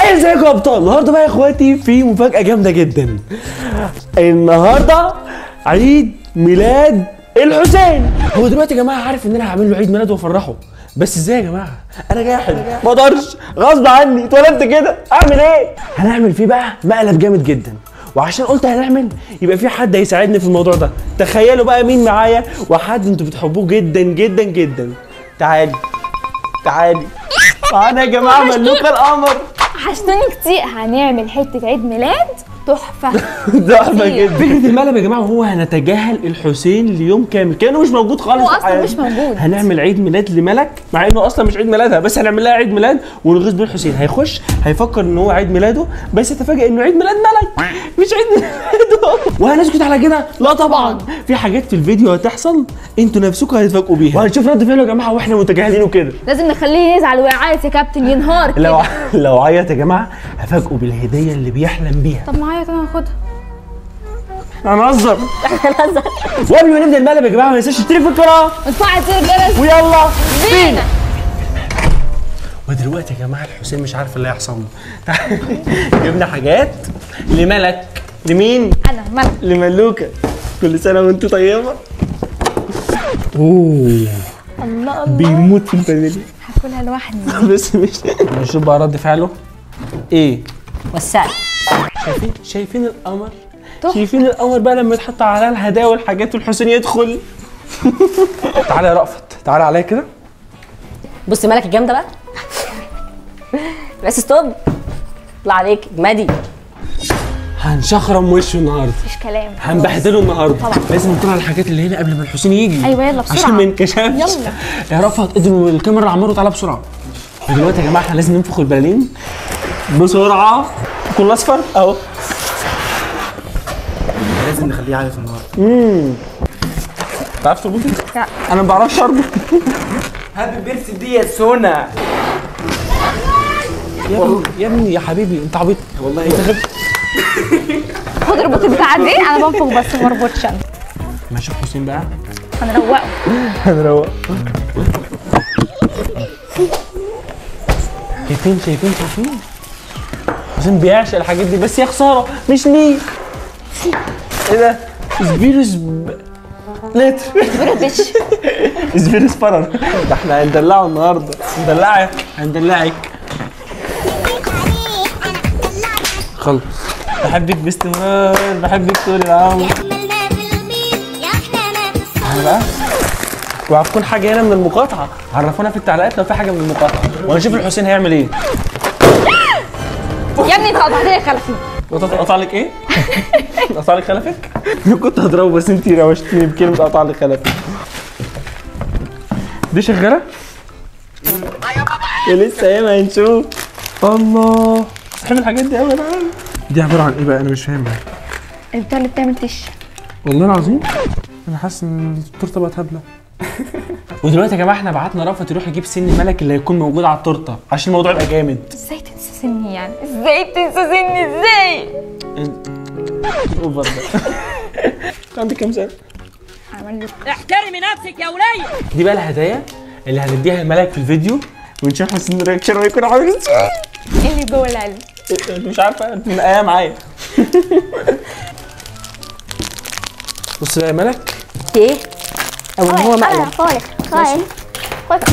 ازيكم يا ابطال النهارده بقى يا اخواتي في مفاجاه جامده جدا النهارده عيد ميلاد الحسين هو دلوقتي يا جماعه عارف ان انا هعمل له عيد ميلاد وافرحه بس ازاي يا جماعه انا جاحد ما اقدرش غصب عني اتولدت كده اعمل ايه هنعمل فيه بقى مقلب جامد جدا وعشان قلت هنعمل يبقى في حد هيساعدني في الموضوع ده تخيلوا بقى مين معايا وحد انتوا بتحبوه جدا جدا جدا تعالي تعالي معانا يا جماعه ملوكه القمر وحشتوني كتير هنعمل حته عيد ميلاد تحفه تحفه كتير. جدا فكره المقلب يا جماعه هو هنتجاهل الحسين ليوم كامل كانه مش موجود خالص هو في أصلاً حياتنا. مش موجود. هنعمل عيد ميلاد لملك مع انه اصلا مش عيد ميلادها بس هنعمل لها عيد ميلاد ونغيظ بيه الحسين هيخش هيفكر ان هو عيد ميلاده بس يتفاجئ انه عيد ميلاد ملك مش عيد ميلاده وهنسكت على كده لا طبعا في حاجات في الفيديو هتحصل انتوا نفسكم هتفاجئوا بيها وهنشوف رد فعله يا جماعه واحنا متجاهلينه كده لازم نخليه يزعل ويعيط يا كابتن ينهار لو كده لو عيط يا جماعه هفاجئه بالهديه اللي بيحلم بيها طب ما عيط انا هاخدها هنهزر وقبل ما نبدا المقلب يا جماعه ما ننساش تشترك في القناه وتفعل زر الجرس ويلا بينا ودلوقتي يا جماعه الحسين مش عارف اللي هيحصل له جبنا حاجات لملك لمين؟ انا ملك لملوكه كل سنه وانت طيبه اوه الله الله بيموت في الفانيليا هاكلها لوحدي بس مش نشوف بقى رد فعله ايه وسعت شايفين شايفين القمر تحفة. شايفين القمر بقى لما يتحط على الهدايا والحاجات والحسين يدخل تعالى يا رأفت تعالى عليا كده بص مالك الجامده بقى بس ستوب اطلع عليك مادي هنشخرم وشه النهارده مفيش كلام هنبهدله النهارده طبعا. لازم نطلع الحاجات اللي هنا قبل ما الحسين يجي أيوة، يلا بسرعة. عشان ما ينكشفش يلا. يا رفعت ادوا الكاميرا لعمار وتعالى بسرعه ودلوقتي يا جماعه احنا لازم ننفخ البلالين بسرعه كل اصفر اهو لازم نخليه عارف النهارده تعرف تربط لا. انا ما بعرفش اربط هابي بيرث دي يا سونا يا ابني يا ابني يا حبيبي انت عبيط والله انت غبت خد اربط البتاعه دي انا بنفخ بس ما اربطش انا ماشي حسين بقى هنروقه هنروق شايفين شايفين شايفين حسين بيعشق الحاجات دي بس يا خساره مش ليه ايه ده سبيروس ب... لتر برتش سبيروس فرر ده احنا هندلعه النهارده هندلعك هندلعك خلص بحبك باستمرار بحبك طول العمر انا بقى وهتكون حاجه هنا من المقاطعه عرفونا في التعليقات لو في حاجه من المقاطعه وهنشوف الحسين هيعمل ايه يا ابني انت قطعت لي خلفي قطع لك ايه؟ قطع لك خلفك؟ كنت هضربه بس انت روشتني بكلمه قطع لك خلفك دي شغاله؟ ولسه ايه ما هنشوف الله بحب الحاجات دي قوي انا عارف. دي عباره عن ايه بقى انا مش فاهم بقى البتاع اللي بتعمل تش والله العظيم انا حاسس ان التورته بقت هبله ودلوقتي يا جماعه احنا بعتنا رافت يروح يجيب سن الملك اللي هيكون موجود على التورته عشان الموضوع يبقى جامد ازاي تنسى سني يعني ازاي تنسى سني ازاي اوفر ده عندك كام سنه؟ عمل لي احترمي نفسك يا ولية دي بقى الهدايا اللي هنديها لملك في الفيديو ونشوف حسين الرياكشن هيكون عامل ازاي ايه اللي جوه القلب انت مش عارفه انت منقايه معايا بص بقى يا ملك ايه او ان هو مقلب خالص خالص خالص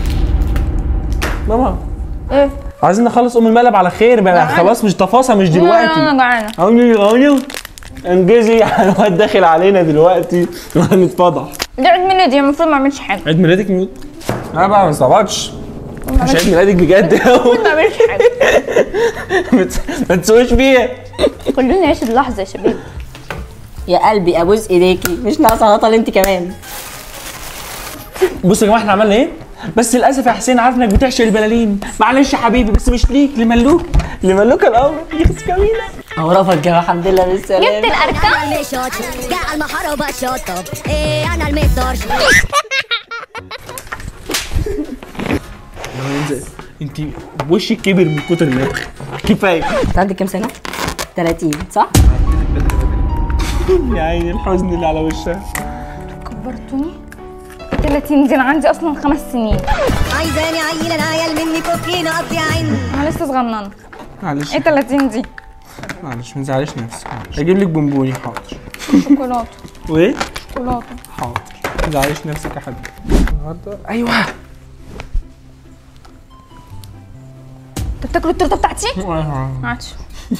ماما ايه عايزين نخلص ام المقلب على خير بقى خلاص مش تفاصيل مش انا دلوقتي جعانه اوني اوني انجزي الواد داخل علينا دلوقتي وهنتفضح دي عيد ميلادي المفروض ما اعملش حاجه عيد ميلادك ميوت انا بقى ما استعبطش مش عيد ميلادك بجد ما اعملش حاجه ما تس- ما تسويش فيها كلنا نعيش اللحظه يا شباب يا قلبي ابوس ايديكي مش ناقصه هطل انت كمان بصوا يا جماعه احنا عملنا ايه بس للاسف يا حسين عارف انك بتعشق البلالين معلش يا حبيبي بس مش ليك لملوك لملوك الامر يخس كمينه اهو رفض جماعه الحمد لله بالسلامه جبت الارقام انا المشاطب جاء المحاربة شاطب ايه انا المقدار انت وشك كبر من كتر النفخ كفايه انت عندك كام سنه 30 صح يا عيني الحزن اللي على وشها كبرتوني 30 دي انا عندي اصلا خمس سنين عايزاني عيل انا عيل مني كوكين اقضي عين انا لسه صغننه معلش ايه 30 دي معلش ما تزعليش نفسك اجيب لك بونبوني حاضر شوكولاته وايه شوكولاته حاضر ما تزعليش نفسك يا حبيبي النهارده ايوه انت بتاكل التورته بتاعتي؟ عادش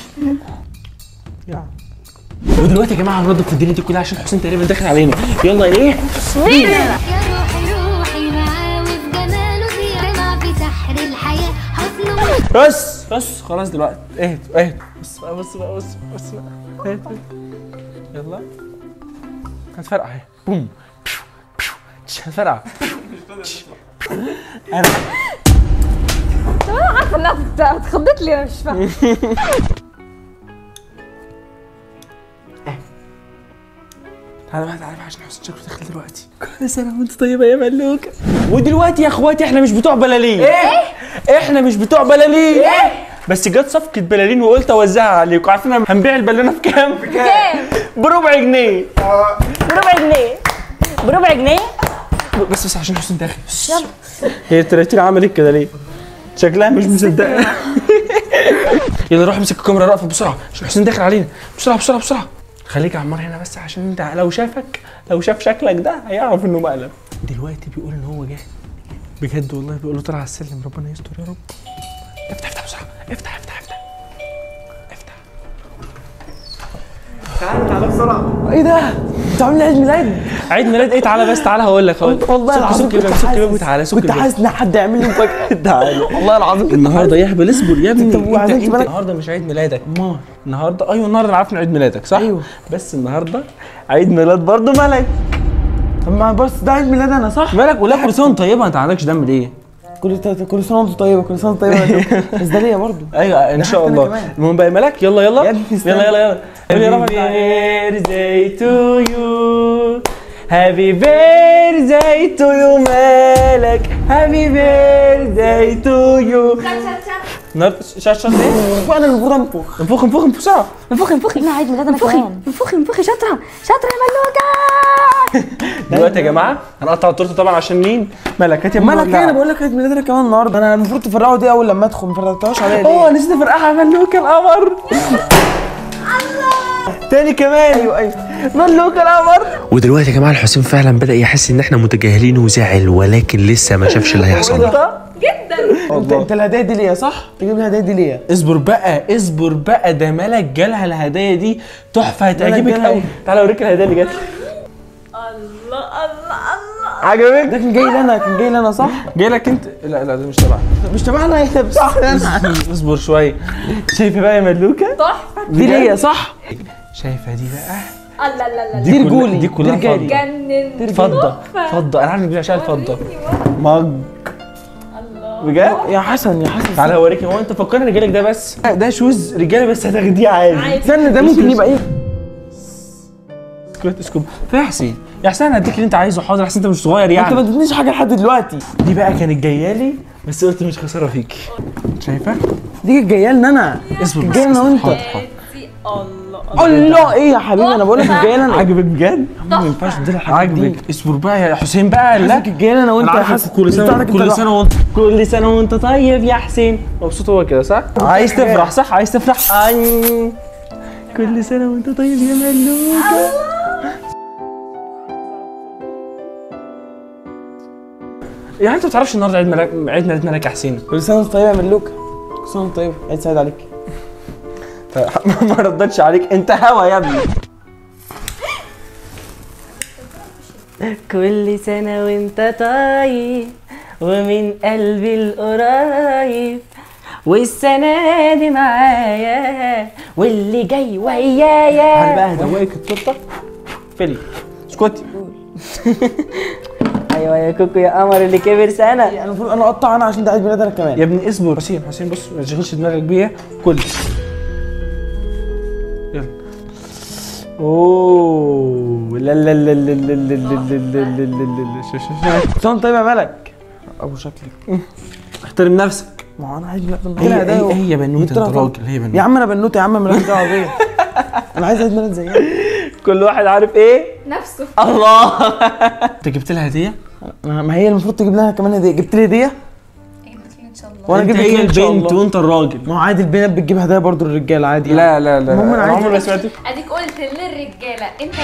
يا. ودلوقتي يا جماعه هننضف الدنيا دي كلها عشان حسين تقريبا داخل علينا يلا ايه يا روحي روحي معاه وفي جماله زيادة في سحر الحياة حسنه بس بس خلاص دلوقتي اهدوا اهدوا بص بقى بص بقى بص بص بقى اهدوا يلا هتفرقع اهي بوم بيو، بيو، تش، هتفرقع انا طب انا عارفه انها بت- اتخضيت لي انا مش فاهمه تعالى بقى تعالى بقى عشان حسين شكله داخل دلوقتي كل سنه وانت طيبه يا ملوكه ودلوقتي يا اخواتي احنا مش بتوع بلالين ايه احنا مش بتوع بلالين ايه بس جت صفقة بلالين وقلت اوزعها عليكم عارفين هنبيع البالونه بكام؟ كام؟ بربع جنيه بربع جنيه بربع جنيه بس بس عشان حسين داخل يلا هي التراتيل عملت كده ليه؟ شكلها مش مصدقه يلا روح امسك الكاميرا رأفت بسرعه عشان حسين داخل علينا بسرعه بسرعه بسرعه خليك يا عمار هنا بس عشان انت لو شافك لو شاف شكلك ده هيعرف انه مقلب دلوقتي بيقول ان هو جاي بجد والله بيقول له طلع على السلم ربنا يستر يا رب افتح افتح بسرعه افتح افتح افتح افتح تعالى تعالى بسرعه ايه ده؟ انت عامل عيد ميلاد؟ عيد ميلاد ايه تعالى بس تعالى هقول لك هقول والله العظيم كده كنت سك حاسس- كده وتعالى سك كنت كده. حاسس ان حد يعمل لي مفاجاه تعالى والله العظيم كنت النهارده يهبل اصبر يا ابني طب انت وبعدين انت بالك- النهارده مش عيد ميلادك ما النهارده ايوه النهارده انا عارف ان عيد ميلادك صح؟ أيوه. بس النهارده عيد ميلاد برضه ملك طب ما بس ده عيد ميلاد انا صح؟ مالك ولا كل سنه وانت طيبه انت عندكش دم ليه؟ كل ت- كل سنه وانت طيبه كل سنه وانت طيبه يا دكتور. بس ده ليا برضه ايوه ان شاء حتى أنا الله كمان. المهم بقى ملك يلا يلا يا ابني استنى. يلا يلا يلا قول يا رب birthday to you Happy birthday to you مالك Happy birthday to you النهارده شات شات ايه؟ وانا المفروض انفخ انفخ انفخ انفخ بسرعه انفخي انفخي انا عيد ميلاد انا كمان انفخي انفخي شاطره شاطره يا ملوكه دلوقتي يا جماعه هنقطع التورته طبعا عشان مين؟ ملك هات يا ابني مالك ولع. ايه انا بقول لك عيد ميلاد انا كمان النهارده انا المفروض تفرقعوا دي اول لما ادخل ما فرقعتوهاش عليا اوه ليه؟ نسيت افرقعها ملوك القمر تاني كمان ايوه ايوه ملوك القمر ودلوقتي يا جماعه الحسين فعلا بدا يحس ان احنا متجاهلين وزعل ولكن لسه ما شافش اللي هيحصل له انت انت الهدايا دي ليا صح؟ تجيب لي الهدايا دي ليا اصبر بقى اصبر بقى ده ملك جالها الهدايا دي تحفه هتعجبك جالها قوي إيه؟ تعالى اوريك الهدايا اللي جات لي الله الله الله عجبك ده كان جاي لي انا كان جاي لي انا صح؟ جاي لك انت لا لا ده مش تبعك مش تبعنا ايه صح انا اصبر شويه شايفه بقى يا ملوكه دي ليا صح؟ شايفه دي بقى الله لا لا دي دي كلها- رجولي دي كلها دي رجالي. فضه جنن فضه فضه انا عارف انك بتعشق الفضه مج بجد يا حسن يا حسن تعالى اوريك هو انت فكرني رجالك ده بس ده شوز رجاله بس هتاخديه عادي استنى ده ممكن يبقى ايه؟ سكوت سكوب فيا حسين يا حسين انا هديك اللي انت عايزه حاضر حسين انت مش صغير انت ما يعني اديتنيش حاجه لحد دلوقتي دي بقى كانت جايه لي بس قلت مش خساره فيك شايفه دي كانت جايه لنا انا اصبر كانت بس جايه لنا اصبر. وانت حاضر، حاضر. الله ايه يا حبيبي انا بقول لك كانت جايه لنا انا عجبك بجد ما ينفعش تديلها الحاجات دي عجبك اصبر بقى يا حسين بقى لا كانت جايه لنا انا وانت انا يا عارفك حسن كل سنه بتاعتك انت كل لوحدك. سنه وانت كل سنه وانت طيب يا حسين مبسوط هو كده صح؟ عايز تفرح صح؟ عايز تفرح؟ أي. كل سنه وانت طيب يا ملوكه يعني انت ما تعرفش النهارده عيد ملاك عيد ميلاد ملك يا حسين كل سنه وانت طيبه يا ملوكه كل سنه وانت طيبه عيد سعيد عليك ما ردتش عليك انت هوا يا ابني كل سنة وانت طيب ومن قلبي القريب والسنة دي معايا واللي جاي تعالى ويايا بقى هدوقك التورته فيلي اسكتي ايوه يا كوكو يا قمر اللي كبر سنة انا المفروض انا اقطع انا عشان ده عيد ميلاد انا كمان يا ابني اصبر حسين حسين بص ما تشغلش دماغك بيها كل يلا اوه لا لا لا لا لا لا لا لا لا لا لا لا شوف شوف شوف. كل سنه وانت طيبه يا ملك ابو شكلك احترم نفسك ما هو انا عيد ميلاد هي هدايا هي, و- هي بنوته جبت لها انت طبعا. راجل هي يا بنوته عم انا بنوته يا عم مالكش دعوه بيا انا عايز عيد ميلاد زيها كل واحد عارف ايه نفسه الله انت جبت لها هديه ما ما هي المفروض تجيب لها كمان هديه جبت لي هديه جبت لي ان شاء الله وانا انت اجيب لك هي إيه إن شاء البنت الله؟ وانت الراجل ما هو عادي البنات بتجيب هدايا برضو للرجاله عادي لا لا لا المهم لا أنا عمري ما عايز- سمعت اديك قلت للرجاله انت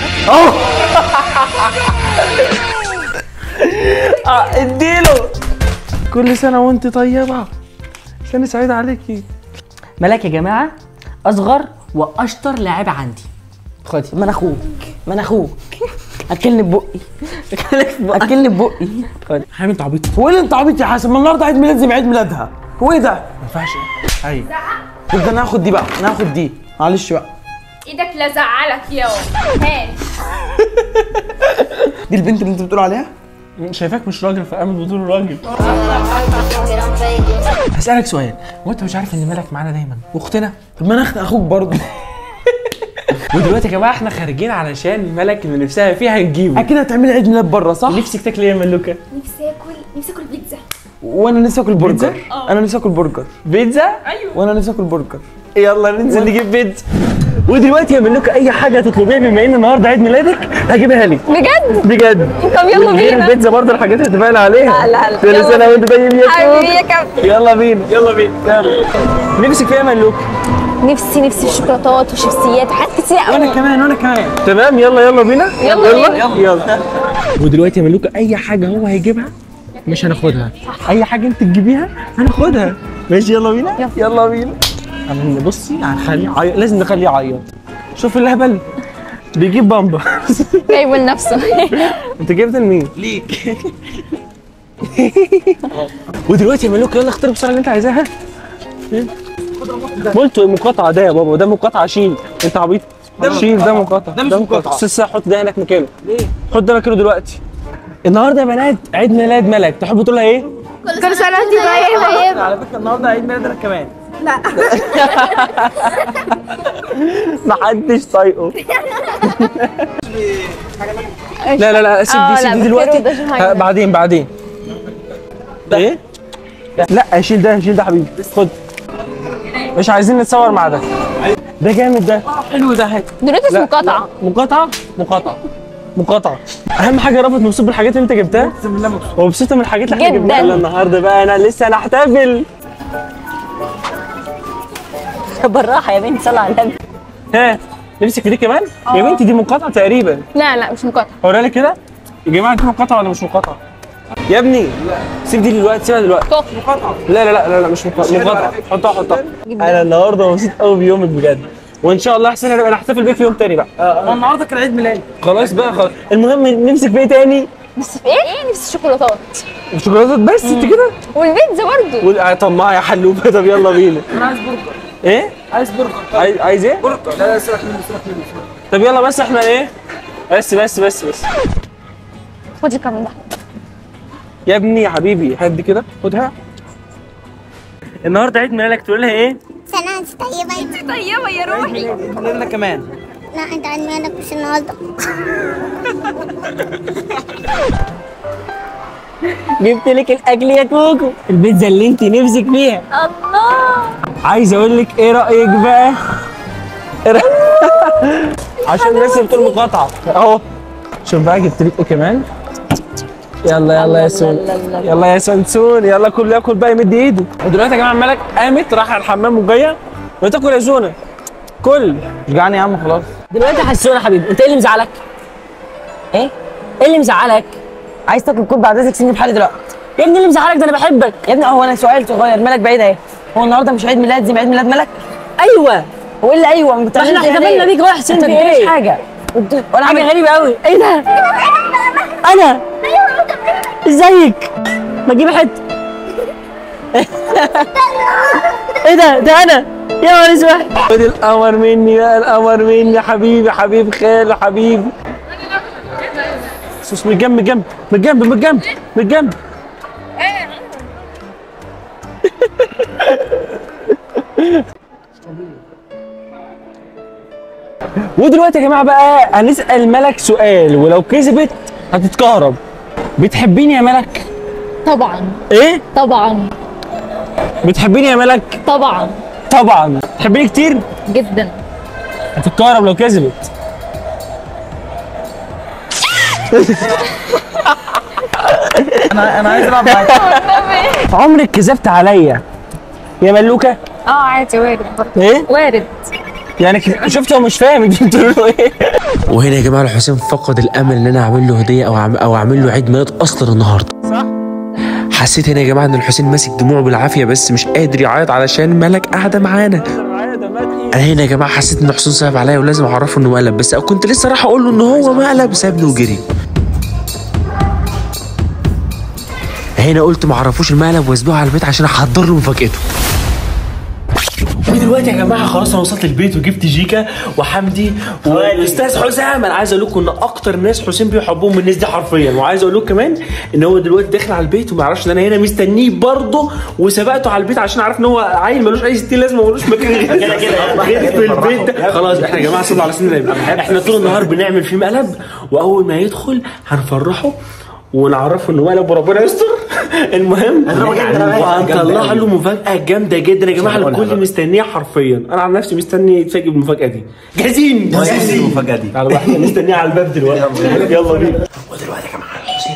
اه اديله كل سنه وانت طيبه سنه سعيده عليكي ملاك يا جماعه اصغر واشطر لاعب عندي خدي ما انا اخوك ما انا اخوك اكلني ببقي اكلني ببقي حامد انت عبيط هو ايه اللي انت عبيط يا حسن ما النهارده عيد ميلاد زي ما عيد ميلادها هو ايه ده؟ ما ينفعش ايوه طب ده انا هاخد دي بقى انا هاخد دي معلش بقى ايدك لا زعلك يا هات دي البنت اللي انت بتقول عليها؟ شايفاك مش راجل فقامت بتقول راجل هسألك سؤال هو انت مش عارف ان مالك معانا دايما واختنا طب ما انا اخد اخوك برضه ودلوقتي يا جماعه احنا خارجين علشان ملك اللي نفسها فيه هنجيبه اكيد هتعملي عيد ميلاد بره صح؟ نفسك تاكلي ايه يا ملوكه نفسي اكل نفسي اكل بيتزا وانا نفسي اكل برجر انا نفسي اكل برجر بيتزا وانا نفسي اكل برجر يلا ننزل نجيب بيتزا ودلوقتي يا ملوكه اي حاجه تطلبيها بما ان النهارده عيد ميلادك هجيبها لك بجد بجد طب يلا غير بينا البيتزا برضه الحاجات اللي اتفقنا عليها لا، لا، لا. كل يلا سنه وانت طيب يا حبيبي كوكو يا كابتن يلا بينا يلا بينا يلا نفسك فيها ملوكه نفسي نفسي في شوكولاتات وشيبسيات وحاجات كتير وانا قوي كمان وانا كمان تمام يلا يلا بينا يلا يلا بينا. يلا ودلوقتي يا ملوكه اي حاجه هو هيجيبها مش هناخدها اي حاجه انت تجيبيها هناخدها ماشي يلا بينا يلا, يلا بينا عم بصي هنخليه عيط لازم نخليه يعيط شوف الهبل بيجيب بامبا جايبه لنفسه انت جبت لمين؟ ليك ودلوقتي يا ملوك يلا اختار بسرعه اللي انت عايزاها قلت مقاطعه ده يا بابا ده مقاطعه شيل انت عبيط شيل ده مقاطعه ده مش مقاطعه بس حط ده هناك مكانه ليه؟ حط ده مكانه دلوقتي النهارده يا بنات عيد ميلاد ملك تحبوا تقولها ايه؟ كل سنه وانت طيبه على فكره النهارده عيد ميلاد انا كمان محدش طايقه لا لا لا سيب آه، دي لا، سيب دي بخير دلوقتي وده شو حاجة. ها، بعدين بعدين ايه؟ لا شيل ده شيل ده حبيبي خد مش عايزين نتصور مع ده ده جامد ده حلو ده هات دلوقتي لا، اسمه قطعه لا، مقاطعة مقاطعة مقاطعة أهم حاجة رافض مبسوط بالحاجات اللي أنت جبتها ومبسوطة من الحاجات اللي احنا جداً. جبناها يلا النهاردة بقى أنا لسه هنحتفل بالراحه يا بنت صلي على النبي ها نفسك في دي كمان؟ يا بنتي دي مقاطعة تقريبا لا لا مش مقاطعه أوريها لك كده يا جماعة دي مقاطعة ولا مش مقاطعة؟ يا ابني سيب دي دلوقتي سيبها دلوقتي مقاطعه لا لا لا لا, لا مش مقاطعة مقاطعة حطها حطها أنا النهاردة مبسوط قوي بيومك بجد وإن شاء الله أحسن هنبقى نحتفل بيك في يوم تاني بقى انا النهارده كان عيد ميلادي خلاص بقى خلاص المهم نمسك في ايه تاني؟ نفسي في ايه؟ نفسي شوكولاتات شوكولاتات بس انت كده؟ والبيتزا برضه قول آه، طماع يا حلوبه طب يلا بينا انا عايز برجر ايه؟ عايز برجر عايز عايز ايه؟ برجر لا لا سيبك منه سيبك منه طب يلا بس احنا ايه؟ بس بس بس بس خد الكلام ده يا ابني يا حبيبي هدي كده خدها النهارده عيد ميلادك تقول لها ايه؟ سنة انت طيبة انت طيبه يا روحي انا كمان لا انت عيد ميلادك مش النهارده جبت لك الاكل يا كوكو البيتزا اللي انت نفسك فيها الله عايز اقول لك ايه رايك بقى؟ إيه رأ- عشان الناس اللي بتقول مقاطعه اهو شوف بقى جبت لك ايه كمان يلا يلا يا سون يلا يا سنسون يلا كل ياكل بقى يمد ايده ودلوقتي يا جماعه الملك قامت راح على الحمام وجايه وتاكل يا سونا كل مش جعان يا عم خلاص دلوقتي حسونا يا حبيبي انت ايه اللي مزعلك؟ ايه؟ ايه اللي مزعلك؟ عايز تاكل كوب بعد اذنك سيبني في حالي دلوقتي يا ابني اللي مزعلك ده انا بحبك يا ابني هو انا سؤال صغير مالك بعيد اهي هو النهارده مش عيد ميلاد زي ما عيد ميلاد ملك ايوه هو ايه اللي ايوه ما ما بتعملش احنا كده احتفلنا ليه؟ بيك رايح حسين انت في ما بتعملش ايه؟ حاجه وبت- ولا حاجه عامل غريبه قوي ايه ده؟ انا ازيك؟ ما تجيب حته ايه ده؟ ده انا يا نهار اسود خد القمر مني بقى القمر مني حبيبي حبيب خاله حبيبي سوس من الجنب من الجنب من الجنب من الجنب من الجنب ودلوقتي يا جماعه بقى هنسال ملك سؤال ولو كسبت هتتكهرب بتحبيني يا ملك طبعا ايه طبعا بتحبيني يا ملك طبعا طبعا بتحبيني كتير جدا هتتكهرب لو كسبت انا انا عايز العب معاك عمرك كذبت عليا يا ملوكه اه عادي وارد برضه ايه وارد يعني ك- شفت هو مش فاهم انت بتقول له ايه وهنا يا جماعه الحسين فقد الامل ان انا اعمل له هديه او أعم- او اعمل له عيد ميلاد اصلا النهارده صح حسيت هنا يا جماعه ان الحسين ماسك دموعه بالعافيه بس مش قادر يعيط علشان ملك قاعده معانا انا هنا يا جماعه حسيت ان حسين صعب عليا ولازم اعرفه انه مقلب بس كنت لسه راح اقول له ان هو مقلب سابني وجري هنا قلت ما اعرفوش المقلب واسبوع على البيت عشان احضر له مفاجأته ودلوقتي يا جماعه خلاص انا وصلت البيت وجبت جيكا وحمدي والاستاذ حسام انا عايز اقول لكم ان اكتر ناس حسين بيحبهم الناس دي حرفيا وعايز اقول لكم كمان ان هو دلوقتي داخل على البيت وما يعرفش ان انا هنا مستنيه برضه وسبقته على البيت عشان عارف ان هو عيل ملوش اي ستين لازمه وملوش مكان غير غير في البيت ده خلاص احنا يا جماعه صلوا على سيدنا النبي احنا طول النهار بنعمل فيه مقلب واول ما يدخل هنفرحه ونعرفه انه مقلب وربنا يستر المهم وهنطلع له مفاجاه جامده جدا يا جماعه الكل مستنيه حرفيا انا عن نفسي مستني يتفاجئ بالمفاجاه دي جاهزين جاهزين المفاجأة دي. تعالوا بقى احنا مستنيه على الباب دلوقتي يلا بينا ودلوقتي يا جماعه الحسين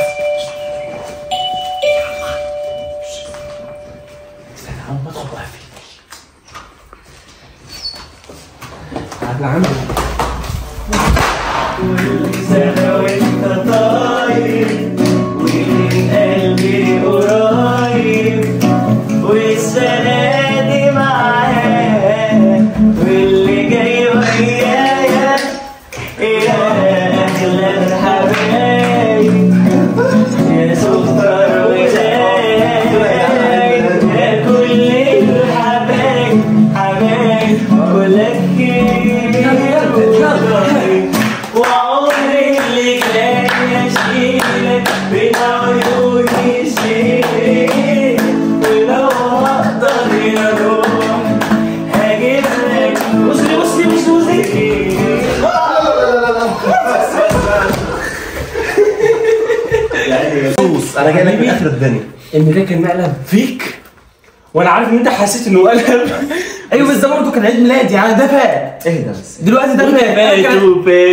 انا جاي لك من اخر الدنيا ان ده كان مقلب فيك وانا عارف ان انت حسيت انه قلب ايوه بس ده برضه كان عيد ميلادي يعني ده فات اهدى بس دلوقتي ده فات فات وفات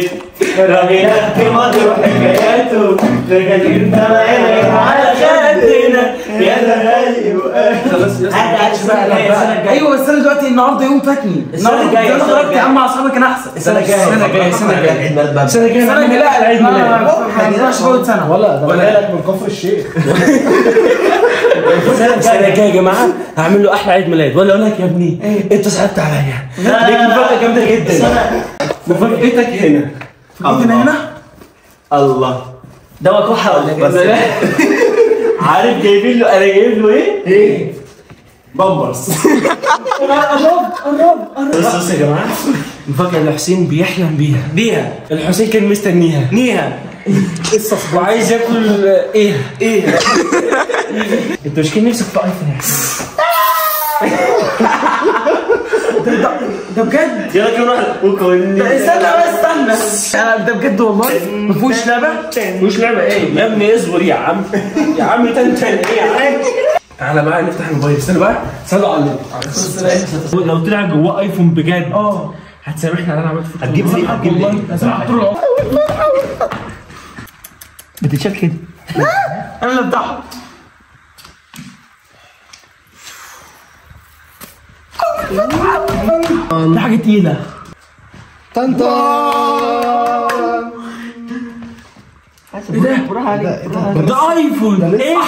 ايوه بس انا دلوقتي النهارده يوم فاتني النهارده الجاية، انا السنة ضربت يا الجاية. عم مع اصحابي كان احسن السنه الجايه السنة الجاية، السنة الجاية. عيد ميلاد بقى السنه الجايه السنه نعمل الجايه لا العيد ميلاد ما ينفعش فوت سنه ولا ولا لك من كفر الشيخ السنه الجايه يا جماعه هعمل له احلى عيد ميلاد ولا اقول لك يا ابني انت صعبت عليا ليك مفاجاه جامده جدا مفاجاتك هنا جيت هنا الله ده وكحه ولا بس عارف جايبين له انا جايب له ايه؟ ايه بامبرز بص بص يا جماعه المفاجاه اللي حسين بيحلم بيها بيها الحسين كان مستنيها نيها وعايز ياكل ايه؟ ايه؟ انت مش كان نفسك في ايفون يعني ده بجد يلا كمان واحد وكل استنى بس استنى أنا ده بجد والله ما فيهوش لعبه مش لعبه ايه يا ابني اصبر يا عم يا عم تنتن ايه يا عم تعالى بقى نفتح الموبايل استنى بقى صلوا على النبي لو طلع جواه ايفون بجد اه هتسامحني على اللي انا عملته فيك هتجيب لي هتجيب لي بتتشال كده انا اللي بتاعها دي حاجه تقيله ايه ده؟ ده ايفون ايه؟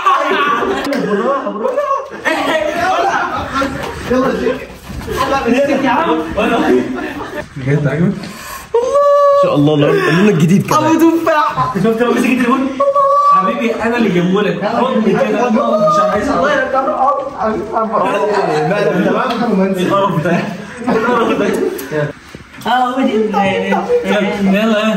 بجد عجبك؟ ان شاء الله اللون الجديد كده ابو تفاحه شفت لو مسك التليفون حبيبي انا اللي جايبه لك خدني كده مش عايز الله يرجعه القرف ده القرف ده يلا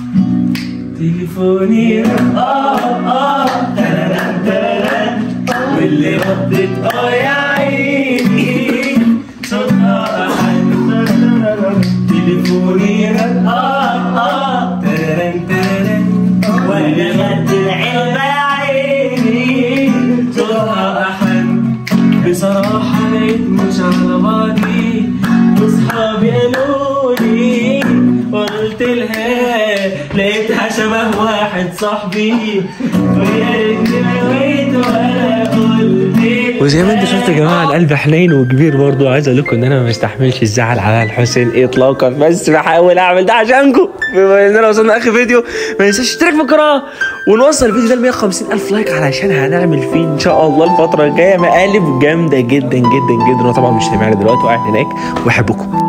تليفوني اه اه ترنن ترنن واللي ردت اه يا عيني صوتها أحن تليفوني اه اه ترنن ترنن واللي ردت العلبة يا عيني صوتها أحن بصراحة لقيت مش على بعضي واصحابي قالوا لي قلت لها لقيتها شبه واحد صاحبي ويا ريتني نويت ولا قلت وزي ما انتم شفتوا يا جماعه القلب حنين وكبير برضو عايز اقول لكم ان انا ما بستحملش الزعل على الحسين اطلاقا بس بحاول اعمل ده عشانكم بما اننا وصلنا اخر فيديو ما تنساش تشترك في القناه ونوصل الفيديو ده ل 150 الف لايك علشان هنعمل فيه ان شاء الله الفتره الجايه مقالب جامده جدا جدا جدا وطبعا مش سامعني دلوقتي وقاعد هناك وبحبكم